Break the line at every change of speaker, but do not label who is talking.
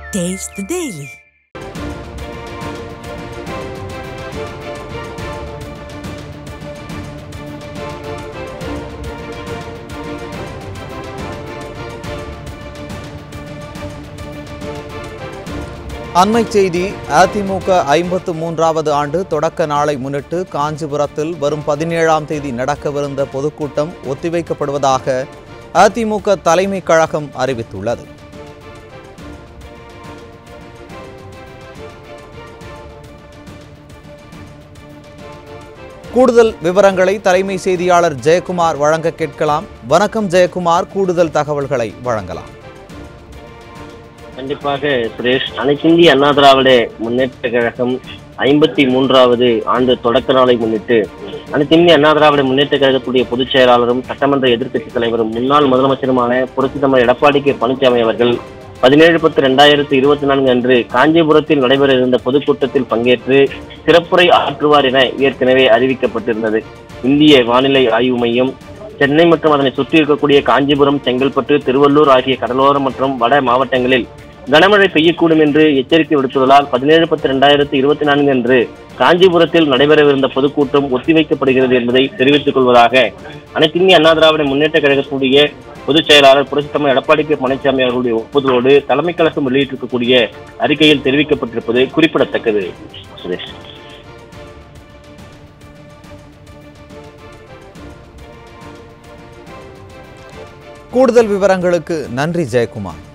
Taste the Daily.
அண்மைச் செய்தி அதிமுக ஐம்பத்து மூன்றாவது ஆண்டு தொடக்க நாளை முன்னிட்டு காஞ்சிபுரத்தில் வரும் பதினேழாம் தேதி நடக்கவிருந்த பொதுக்கூட்டம் ஒத்திவைக்கப்படுவதாக அதிமுக தலைமை கழகம் அறிவித்துள்ளது கூடுதல் விவரங்களை தலைமை செய்தியாளர் ஜெயக்குமார் வழங்க கேட்கலாம் வணக்கம் ஜெயக்குமார் கூடுதல் தகவல்களை வழங்கலாம்
கண்டிப்பாக சுரேஷ் அனைத்திந்திய அண்ணா திராவிட முன்னேற்ற கழகம் ஐம்பத்தி மூன்றாவது ஆண்டு தொடக்க நாளை முன்னிட்டு அனைத்திந்திய அண்ணா திராவிட முன்னேற்ற கழகத்துடைய பொதுச் செயலாளரும் சட்டமன்ற எதிர்க்கட்சித் தலைவரும் முன்னாள் முதலமைச்சருமான புரட்சித் தலைவர் எடப்பாடி கே பழனிசாமி அவர்கள் பதினேழு பத்து ரெண்டாயிரத்தி இருபத்தி நான்கு அன்று காஞ்சிபுரத்தில் நடைபெற இருந்த பொதுக்கூட்டத்தில் பங்கேற்று சிறப்புரை ஆற்றுவார் என ஏற்கனவே அறிவிக்கப்பட்டிருந்தது இந்திய வானிலை ஆய்வு மையம் சென்னை மற்றும் அதனை சுற்றி இருக்கக்கூடிய காஞ்சிபுரம் செங்கல்பட்டு திருவள்ளூர் ஆகிய கடலோர மற்றும் வட மாவட்டங்களில் கனமழை பெய்யக்கூடும் என்று எச்சரிக்கை விடுத்துள்ளதால் பதினேழு பத்து ரெண்டாயிரத்தி இருபத்தி நான்கு அன்று காஞ்சிபுரத்தில் நடைபெறவிருந்த பொதுக்கூட்டம் ஒத்திவைக்கப்படுகிறது என்பதை தெரிவித்துக் கொள்வதாக அனைத்திந்திய அண்ணா திராவிட முன்னேற்ற கழகத்துடைய பொதுச் செயலாளர் புரட்சித்தமிழ் எடப்பாடி கே பழனிசாமி அவர்களுடைய ஒப்புதலோடு தலைமை கழகம் வெளியிட்டிருக்கக்கூடிய அறிக்கையில் தெரிவிக்கப்பட்டிருப்பது குறிப்பிடத்தக்கது சுரேஷ்
கூடுதல் விவரங்களுக்கு நன்றி ஜெயக்குமார்